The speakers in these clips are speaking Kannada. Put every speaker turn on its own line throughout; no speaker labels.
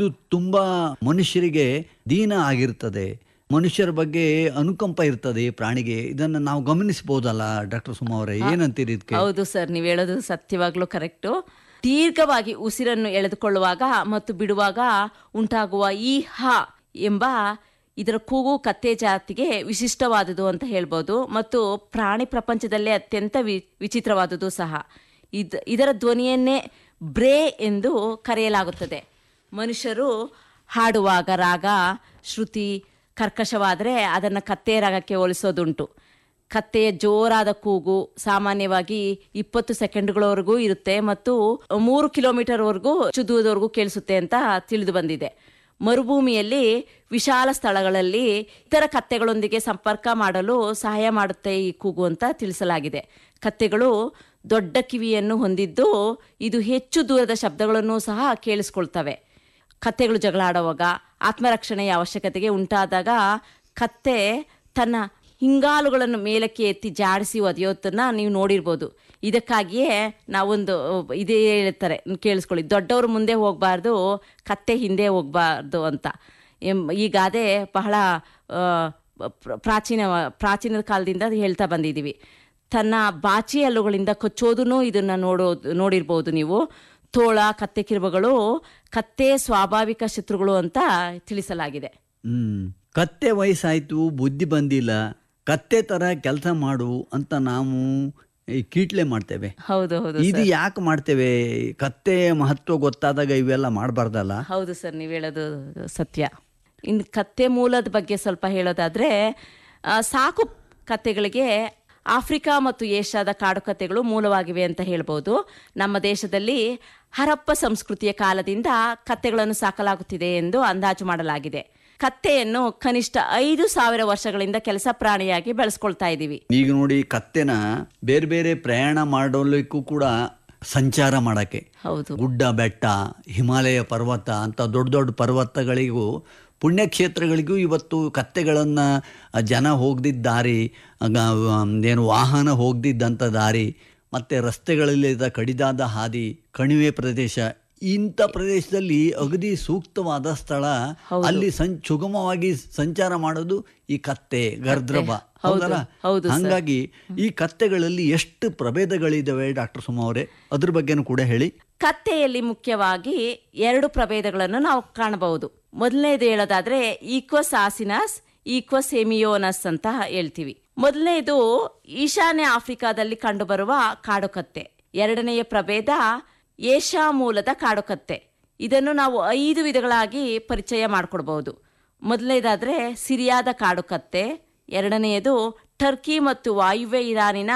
ಇದು ತುಂಬಾ ಮನುಷ್ಯರಿಗೆ ದೀನ ಆಗಿರ್ತದೆ ಮನುಷ್ಯರ ಬಗ್ಗೆ ಅನುಕಂಪ ಇರ್ತದೆ ಈ ಪ್ರಾಣಿಗೆ ಇದನ್ನ ನಾವು ಗಮನಿಸಬಹುದಲ್ಲ ಡಾಕ್ಟರ್ ಸುಮಾ ಅವರೇ ಏನಂತೀರಿ ಇದಕ್ಕೆ
ಹೌದು ಸರ್ ನೀವು ಹೇಳೋದು ಸತ್ಯವಾಗ್ಲೂ ಕರೆಕ್ಟು ದೀರ್ಘವಾಗಿ ಉಸಿರನ್ನು ಎಳೆದುಕೊಳ್ಳುವಾಗ ಮತ್ತು ಬಿಡುವಾಗ ಉಂಟಾಗುವ ಈ ಹ ಎಂಬ ಇದರ ಕೂಗು ಕತ್ತೆ ಜಾತಿಗೆ ವಿಶಿಷ್ಟವಾದುದು ಅಂತ ಹೇಳ್ಬೋದು ಮತ್ತು ಪ್ರಾಣಿ ಪ್ರಪಂಚದಲ್ಲೇ ಅತ್ಯಂತ ವಿ ವಿಚಿತ್ರವಾದುದು ಸಹ ಇದ್ ಇದರ ಧ್ವನಿಯನ್ನೇ ಬ್ರೇ ಎಂದು ಕರೆಯಲಾಗುತ್ತದೆ ಮನುಷ್ಯರು ಹಾಡುವಾಗ ರಾಗ ಶ್ರುತಿ ಕರ್ಕಶವಾದರೆ ಅದನ್ನು ಕತ್ತೆ ರಾಗಕ್ಕೆ ಹೋಲಿಸೋದುಂಟು ಕತ್ತೆಯ ಜೋರಾದ ಕೂಗು ಸಾಮಾನ್ಯವಾಗಿ ಇಪ್ಪತ್ತು ಸೆಕೆಂಡ್ಗಳವರೆಗೂ ಇರುತ್ತೆ ಮತ್ತು ಮೂರು ಕಿಲೋಮೀಟರ್ವರೆಗೂ ಚುದುವುದವರೆಗೂ ಕೇಳಿಸುತ್ತೆ ಅಂತ ತಿಳಿದು ಬಂದಿದೆ ಮರುಭೂಮಿಯಲ್ಲಿ ವಿಶಾಲ ಸ್ಥಳಗಳಲ್ಲಿ ಇತರ ಕತ್ತೆಗಳೊಂದಿಗೆ ಸಂಪರ್ಕ ಮಾಡಲು ಸಹಾಯ ಮಾಡುತ್ತೆ ಈ ಕೂಗು ಅಂತ ತಿಳಿಸಲಾಗಿದೆ ಕತ್ತೆಗಳು ದೊಡ್ಡ ಕಿವಿಯನ್ನು ಹೊಂದಿದ್ದು ಇದು ಹೆಚ್ಚು ದೂರದ ಶಬ್ದಗಳನ್ನು ಸಹ ಕೇಳಿಸ್ಕೊಳ್ತವೆ ಕತ್ತೆಗಳು ಜಗಳ ಆಡುವಾಗ ಆತ್ಮರಕ್ಷಣೆಯ ಅವಶ್ಯಕತೆಗೆ ಉಂಟಾದಾಗ ಕತ್ತೆ ತನ್ನ ಹಿಂಗಾಲುಗಳನ್ನು ಮೇಲಕ್ಕೆ ಎತ್ತಿ ಜಾಡಿಸಿ ಒದೆಯೋದನ್ನ ನೀವು ನೋಡಿರ್ಬೋದು ಇದಕ್ಕಾಗಿಯೇ ನಾವೊಂದು ಇದೇ ಹೇಳ್ತಾರೆ ಕೇಳಿಸ್ಕೊಳ್ಳಿ ದೊಡ್ಡವರು ಮುಂದೆ ಹೋಗಬಾರ್ದು ಕತ್ತೆ ಹಿಂದೆ ಹೋಗಬಾರ್ದು ಅಂತ ಎಂ- ಈ ಗಾದೆ ಬಹಳ ಆ, ಪ್ರ- ಪ್ರಾಚೀನ ಪ್ರಾಚೀನ ಕಾಲದಿಂದ ಹೇಳ್ತಾ ಬಂದಿದ್ದೀವಿ ತನ್ನ ಬಾಚಿ ಹಲ್ಲುಗಳಿಂದ ಕಚ್ಚೋದನ್ನು ಇದನ್ನು ನೋಡೋದು ನೋಡಿರ್ಬೋದು ನೀವು ತೋಳ ಕತ್ತೆ ಕಿರುಬಗಳು ಕತ್ತೆ ಸ್ವಾಭಾವಿಕ ಶತ್ರುಗಳು ಅಂತ ತಿಳಿಸಲಾಗಿದೆ
ಹ್ಮ್ ಕತ್ತೆ ವಯಸ್ಸಾಯ್ತು ಬುದ್ಧಿ ಬಂದಿಲ್ಲ ಕತ್ತೆ ತರ ಕೆಲಸ ಮಾಡು ಅಂತ ನಾವು ಈ ಕೀಟ್ಲೆ ಮಾಡ್ತೇವೆ
ಹೌದು ಹೌದು
ಇದು ಯಾಕೆ ಮಾಡ್ತೇವೆ ಕತ್ತೆ ಮಹತ್ವ ಗೊತ್ತಾದಾಗ ಇವೆಲ್ಲ ಮಾಡಬಾರ್ದಲ್ಲ
ಹೌದು ಸರ್ ನೀವು ಹೇಳೋದು ಸತ್ಯ ಇನ್ನು ಕತ್ತೆ ಮೂಲದ ಬಗ್ಗೆ ಸ್ವಲ್ಪ ಹೇಳೋದಾದ್ರೆ ಆ, ಸಾಕು ಕತ್ತೆಗಳಿಗೆ ಆಫ್ರಿಕಾ ಮತ್ತು ಏಷ್ಯಾದ ಕಾಡು ಕತ್ತೆಗಳು ಮೂಲವಾಗಿವೆ ಅಂತ ಹೇಳ್ಬೋದು ನಮ್ಮ ದೇಶದಲ್ಲಿ ಹರಪ್ಪ ಸಂಸ್ಕೃತಿಯ ಕಾಲದಿಂದ ಕತ್ತೆಗಳನ್ನು ಸಾಕಲಾಗುತ್ತಿದೆ ಎಂದು ಅಂದಾಜು ಮಾಡಲಾಗಿದೆ ಕತ್ತೆಯನ್ನು ಕನಿಷ್ಠ ಐದು ಸಾವಿರ ವರ್ಷಗಳಿಂದ ಕೆಲಸ ಪ್ರಾಣಿಯಾಗಿ ಬೆಳೆಸ್ಕೊಳ್ತಾ ಇದ್ದೀವಿ
ಈಗ ನೋಡಿ ಕತ್ತೆನ ಬೇರೆ ಬೇರೆ ಪ್ರಯಾಣ ಮಾಡಲಿಕ್ಕೂ ಕೂಡ ಸಂಚಾರ ಮಾಡಕ್ಕೆ
ಹೌದು
ಗುಡ್ಡ ಬೆಟ್ಟ ಹಿಮಾಲಯ ಪರ್ವತ ಅಂತ ದೊಡ್ಡ ದೊಡ್ಡ ಪರ್ವತಗಳಿಗೂ ಪುಣ್ಯಕ್ಷೇತ್ರಗಳಿಗೂ ಇವತ್ತು ಕತ್ತೆಗಳನ್ನು ಜನ ಹೋಗ್ದಿದ್ದ ದಾರಿ ಆಗ, ಆಮ್, ಏನು ವಾಹನ ಹೋಗ್ದಿದ್ದಂಥ ದಾರಿ ಮತ್ತು ರಸ್ತೆಗಳಲ್ಲಿದ್ದ ಕಡಿದಾದ ಹಾದಿ ಕಣಿವೆ ಪ್ರದೇಶ ಇಂಥ ಪ್ರದೇಶದಲ್ಲಿ ಅಗದಿ ಸೂಕ್ತವಾದ ಸ್ಥಳ ಅಲ್ಲಿ ಸಂ ಸುಗಮವಾಗಿ ಸಂಚಾರ ಮಾಡೋದು ಈ ಕತ್ತೆ ಗರ್ದ್ರಬ ಹೌದಲ್ಲ
ಹೌದು
ಹಂಗಾಗಿ ಈ ಕತ್ತೆಗಳಲ್ಲಿ ಎಷ್ಟು ಪ್ರಭೇದಗಳಿದ್ದಾವೆ ಡಾಕ್ಟರ್ ಸುಮಾ ಅವರೇ ಅದ್ರ ಬಗ್ಗೆನೂ ಕೂಡ ಹೇಳಿ
ಕತ್ತೆಯಲ್ಲಿ ಮುಖ್ಯವಾಗಿ ಎರಡು ಪ್ರಭೇದಗಳನ್ನು ನಾವು ಕಾಣಬಹುದು ಮೊದಲನೇದು ಹೇಳೋದಾದ್ರೆ ಈಕ್ವಸ್ ಆಸಿನಸ್ ಈಕ್ವಸ್ ಎಮಿಯೋನಸ್ ಅಂತ ಹೇಳ್ತೀವಿ ಮೊದಲನೇದು ಈಶಾನ್ಯ ಆಫ್ರಿಕಾದಲ್ಲಿ ಕಂಡುಬರುವ ಕಾಡುಕತ್ತೆ ಎರಡನೆಯ ಪ್ರಭೇದ ಏಷ್ಯಾ ಮೂಲದ ಕಾಡುಕತ್ತೆ ಇದನ್ನು ನಾವು ಐದು ವಿಧಗಳಾಗಿ ಪರಿಚಯ ಮಾಡಿಕೊಡ್ಬಹುದು ಮೊದಲನೇದಾದ್ರೆ ಸಿರಿಯಾದ ಕಾಡುಕತ್ತೆ ಎರಡನೆಯದು ಟರ್ಕಿ ಮತ್ತು ವಾಯುವ್ಯ ಇರಾನಿನ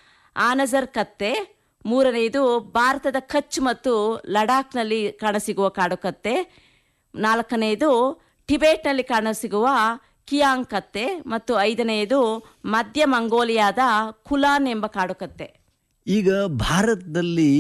ಆನಜರ್ ಕತ್ತೆ ಮೂರನೆಯದು ಭಾರತದ ಕಚ್ ಮತ್ತು ಲಡಾಖ್ನಲ್ಲಿ ಕಾಣಸಿಗುವ ಕಾಡುಕತ್ತೆ ನಾಲ್ಕನೆಯದು ಟಿಬೆಟ್ನಲ್ಲಿ ಕಾಣಸಿಗುವ ಕಿಯಾಂಗ್ ಕತ್ತೆ ಮತ್ತು ಐದನೆಯದು ಮಧ್ಯ ಮಂಗೋಲಿಯಾದ ಕುಲಾನ್ ಎಂಬ ಕಾಡುಕತ್ತೆ
ಈಗ ಭಾರತದಲ್ಲಿ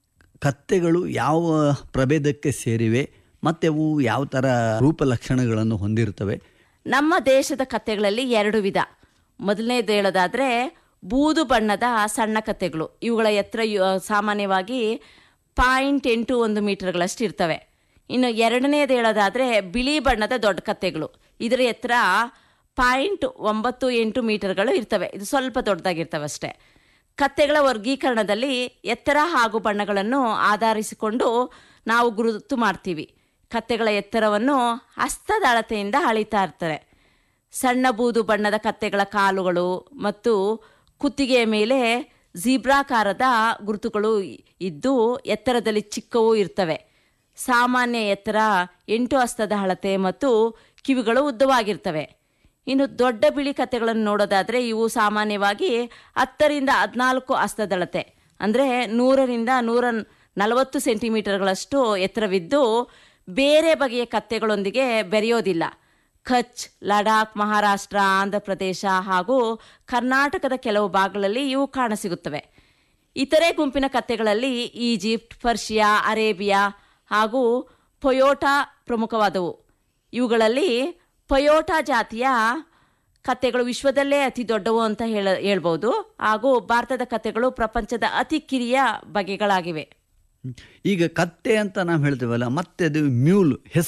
ಕತ್ತೆಗಳು ಯಾವ ಪ್ರಭೇದಕ್ಕೆ ಸೇರಿವೆ ಮತ್ತು ಅವು ಯಾವ ಥರ ರೂಪಲಕ್ಷಣಗಳನ್ನು ಹೊಂದಿರ್ತವೆ
ನಮ್ಮ ದೇಶದ ಕತ್ತೆಗಳಲ್ಲಿ ಎರಡು ವಿಧ ಮೊದಲನೇದು ಹೇಳೋದಾದ್ರೆ ಬೂದು ಬಣ್ಣದ ಸಣ್ಣ ಕತ್ತೆಗಳು ಇವುಗಳ ಎತ್ತರ ಯು- ಸಾಮಾನ್ಯವಾಗಿ ಪಾಯಿಂಟ್ ಎಂಟು ಒಂದು ಮೀಟರ್ಗಳಷ್ಟು ಇರ್ತವೆ ಇನ್ನು ಎರಡನೇದು ಹೇಳೋದಾದ್ರೆ ಬಿಳಿ ಬಣ್ಣದ ದೊಡ್ಡ ಕತ್ತೆಗಳು ಇದರ ಎತ್ತರ ಪಾಯಿಂಟ್ ಒಂಬತ್ತು ಎಂಟು ಮೀಟರ್ಗಳು ಇರ್ತವೆ ಇದು ಸ್ವಲ್ಪ ದೊಡ್ಡದಾಗಿರ್ತವೆ ಅಷ್ಟೇ ಕತ್ತೆಗಳ ವರ್ಗೀಕರಣದಲ್ಲಿ ಎತ್ತರ ಹಾಗೂ ಬಣ್ಣಗಳನ್ನು ಆಧರಿಸಿಕೊಂಡು ನಾವು ಗುರುತು ಮಾಡ್ತೀವಿ ಕತ್ತೆಗಳ ಎತ್ತರವನ್ನು ಹಸ್ತದ ಅಳತೆಯಿಂದ ಅಳಿತಾ ಇರ್ತಾರೆ ಸಣ್ಣ ಬೂದು ಬಣ್ಣದ ಕತ್ತೆಗಳ ಕಾಲುಗಳು ಮತ್ತು ಕುತ್ತಿಗೆಯ ಮೇಲೆ ಝೀಬ್ರಾಕಾರದ ಗುರುತುಗಳು ಇದ್ದು ಎತ್ತರದಲ್ಲಿ ಚಿಕ್ಕವೂ ಇರ್ತವೆ ಸಾಮಾನ್ಯ ಎತ್ತರ ಎಂಟು ಹಸ್ತದ ಅಳತೆ ಮತ್ತು ಕಿವಿಗಳು ಉದ್ದವಾಗಿರ್ತವೆ ಇನ್ನು ದೊಡ್ಡ ಬಿಳಿ ಕತ್ತೆಗಳನ್ನು ನೋಡೋದಾದರೆ ಇವು ಸಾಮಾನ್ಯವಾಗಿ ಹತ್ತರಿಂದ ಹದಿನಾಲ್ಕು ಹಸ್ತದಳತೆ ಅಂದರೆ ನೂರರಿಂದ ನೂರ ನಲವತ್ತು ಸೆಂಟಿಮೀಟರ್ಗಳಷ್ಟು ಎತ್ತರವಿದ್ದು ಬೇರೆ ಬಗೆಯ ಕತ್ತೆಗಳೊಂದಿಗೆ ಬೆರೆಯೋದಿಲ್ಲ ಕಚ್ ಲಡಾಖ್ ಮಹಾರಾಷ್ಟ್ರ ಆಂಧ್ರ ಪ್ರದೇಶ ಹಾಗೂ ಕರ್ನಾಟಕದ ಕೆಲವು ಭಾಗಗಳಲ್ಲಿ ಇವು ಕಾಣಸಿಗುತ್ತವೆ ಇತರೆ ಗುಂಪಿನ ಕತ್ತೆಗಳಲ್ಲಿ ಈಜಿಪ್ಟ್ ಪರ್ಷಿಯಾ ಅರೇಬಿಯಾ ಹಾಗೂ ಪೊಯೋಟಾ ಪ್ರಮುಖವಾದವು ಇವುಗಳಲ್ಲಿ ಪೊಯೋಟಾ ಜಾತಿಯ ಕತ್ತೆಗಳು ವಿಶ್ವದಲ್ಲೇ ಅತಿ ದೊಡ್ಡವು ಅಂತ ಹೇಳ ಹೇಳ್ಬೋದು ಹಾಗೂ ಭಾರತದ ಕತ್ತೆಗಳು ಪ್ರಪಂಚದ ಅತಿ ಕಿರಿಯ ಬಗೆಗಳಾಗಿವೆ
ಈಗ ಕತ್ತೆ ಅಂತ ನಾವು ಹೇಳ್ತೇವಲ್ಲ ಮತ್ತೆ ಅದು ಮ್ಯೂಲ್ ಹೆಸರು